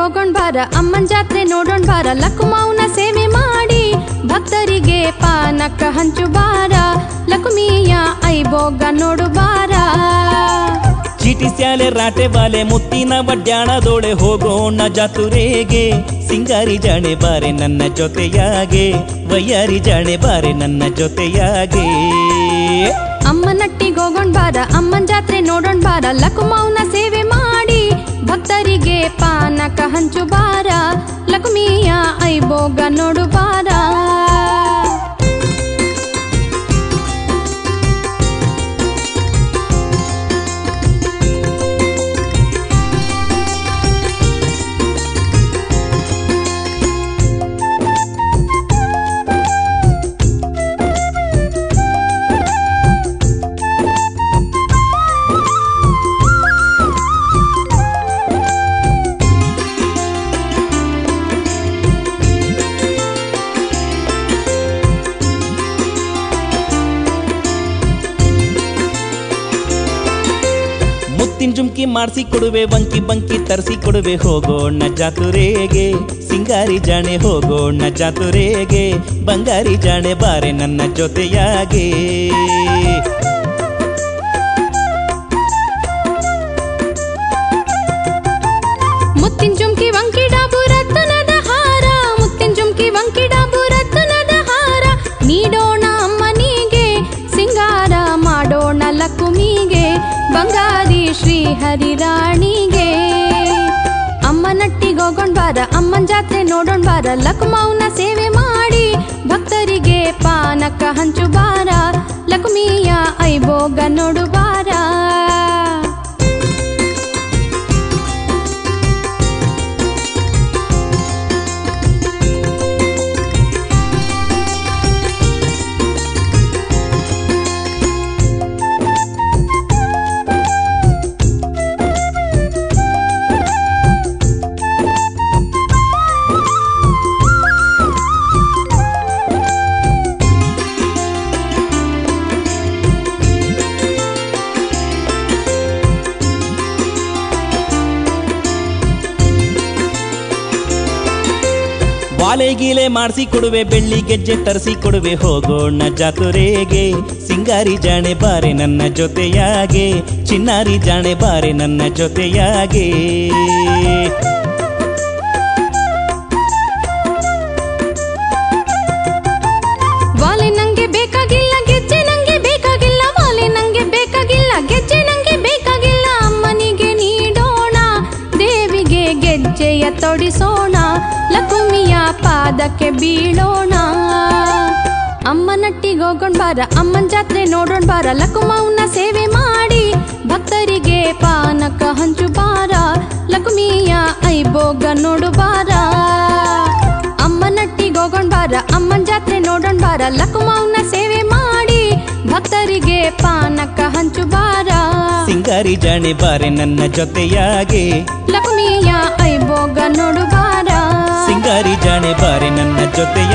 ಹೋಗೋಣ್ ಬಾರ ಅಮ್ಮನ್ ಜಾತ್ರೆ ನೋಡೋಣ್ ಬಾರ ಲಕುಮೌನ ಸೇವೆ ಮಾಡಿ ಭಕ್ತರಿಗೆ ಪಾನಕ ಹಂಚು ಬಾರ ಲಕುಮಿಯ ಐಬೋಗ ನೋಡು ಬಾರ ಚೀಟಿ ಸ್ಯಾಲೆ ರಾಟೆ ಬಾಲೆ ಮುತ್ತಿನ ವಡ್ಯಾಣದೋಳೆ ಹೋಗೋಣ ಜಾತುರೆಗೆ ಸಿಂಗಾರಿ ಜಾಣೆ ಬಾರೆ ನನ್ನ ಜೊತೆಯಾಗೆ ವಯ್ಯಾರಿ ಜಾಣೆ ಬಾರೆ ನನ್ನ ಜೊತೆಯಾಗೆ ಅಮ್ಮ ನಟ್ಟಿಗೆ ಹೋಗೋಣ್ ಬಾರ ಅಮ್ಮನ್ ಜಾತ್ರೆ ನೋಡೋಣ್ ಬಾರ ಲಕುಮೌನ ಸೇವೆ ಮಾಡಿ ಭಕ್ತರಿಗೆ ಪಾನಕ ಹಂಚು ಬಾರ ಲಕುಮಿಯ ಐಬೋಗ ನೋಡು ಬಾರ ಮುತ್ತಿನ ಜುಮ್ಕಿ ಮಾಡಿಸಿ ಕೊಡುವೆ ಬಂಕಿ ಬಂಕಿ ತರಿಸಿ ಕೊಡುವೆ ಹೋಗೋಣ ಜಾತುರೆಗೆ ಸಿಂಗಾರಿ ಜಾಣೆ ಹೋಗೋಣ ಜಾತುರೆಗೆ ಬಂಗಾರಿ ಜಾಣೆ ಬಾರೆ ನನ್ನ ಜೊತೆಯಾಗೆ ಮುತ್ತಿನ ಜುಮ್ಕಿ ವಂಕಿ ಡಾಬು ರತ್ನದ ಹಾರ ಮುತ್ತಿನ ಜುಮ್ಕಿ ವಂಕಿ ಡಾಬು ರತ್ನದ ಹಾರ ನೀಡೋಣ ಅಮ್ಮನಿಗೆ ಸಿಂಗಾರ ಮಾಡೋಣ ಲಕುಮಿಗೆ ಬಂಗಾರಿ ಶ್ರೀ ಹರಿರಾಣಿಗೆ ಅಮ್ಮ ನಟ್ಟಿಗೆ ಹೋಗೋಣ್ ಬಾರ ಅಮ್ಮನ್ ಜಾತ್ರೆ ನೋಡೋಣ್ ಬಾರ ಲಕುಮೌನ ಸೇವೆ ಮಾಡಿ ಭಕ್ತರಿಗೆ ಪಾನಕ ಹಂಚು ಬಾರ ಲಕುಮಿಯ ಐಬೋಗ ನೋಡು ಬಾರ ಬಾಲೆ ಗೀಲೆ ಮಾಡಿಸಿ ಕೊಡುವೆ ಬೆಳ್ಳಿ ಗೆಜ್ಜೆ ತರಿಸಿ ಕೊಡುವೆ ಹೋಗೋಣ ಜಾತುರೆಗೆ ಸಿಂಗಾರಿ ಜಾಣೆ ಬಾರೆ ನನ್ನ ಜೊತೆಯಾಗೆ ಚಿನ್ನಾರಿ ಜಾಣೆ ಬಾರೆ ನನ್ನ ಜೊತೆಯಾಗೆ ವಾಲೆ ನಂಗೆ ಬೇಕಾಗಿಲ್ಲ ಗೆಜ್ಜೆ ನಂಗೆ ಬೇಕಾಗಿಲ್ಲ ವಾಲೆ ನಂಗೆ ಬೇಕಾಗಿಲ್ಲ ಗೆಜ್ಜೆ ನಂಗೆ ಬೇಕಾಗಿಲ್ಲ ಅಮ್ಮನಿಗೆ ನೀಡೋಣ ದೇವಿಗೆ ಗೆಜ್ಜೆಯ ತೊಡಿಸೋಣ ಲಕುಮಿಯ ಪಾದಕ್ಕೆ ಬೀಳೋಣ ಅಮ್ಮ ನಟ್ಟಿಗೆ ಹೋಗೋಣ್ ಬಾರ ಅಮ್ಮನ್ ಜಾತ್ರೆ ನೋಡೋಣ್ ಬಾರ ಲಕುಮೌನ ಸೇವೆ ಮಾಡಿ ಭಕ್ತರಿಗೆ ಪಾನಕ ಹಂಚು ಬಾರ ಲಕುಮಿಯ ಐಬೋಗ ನೋಡು ಬಾರ ಅಮ್ಮ ನಟ್ಟಿಗೆ ಹೋಗೋಣ್ ಬಾರ ಅಮ್ಮನ್ ಜಾತ್ರೆ ನೋಡೋಣ್ ಬಾರ ಲಕುಮೌನ ಸೇವೆ ಮಾಡಿ ಭಕ್ತರಿಗೆ ಪಾನಕ ಹಂಚು ಬಾರ ಸಿಂಗಾರಿ ಜಾಣೆ ಬಾರೆ ನನ್ನ ಜೊತೆಯಾಗೆ ಲಕುಮಿಯ ಐಬೋಗ ನೋಡು ಬಾರ ಸಿಂಗಾರಿ ಜಾಣೆ ಬಾರೆ ನನ್ನ ಜೊತೆಯಾಗೆ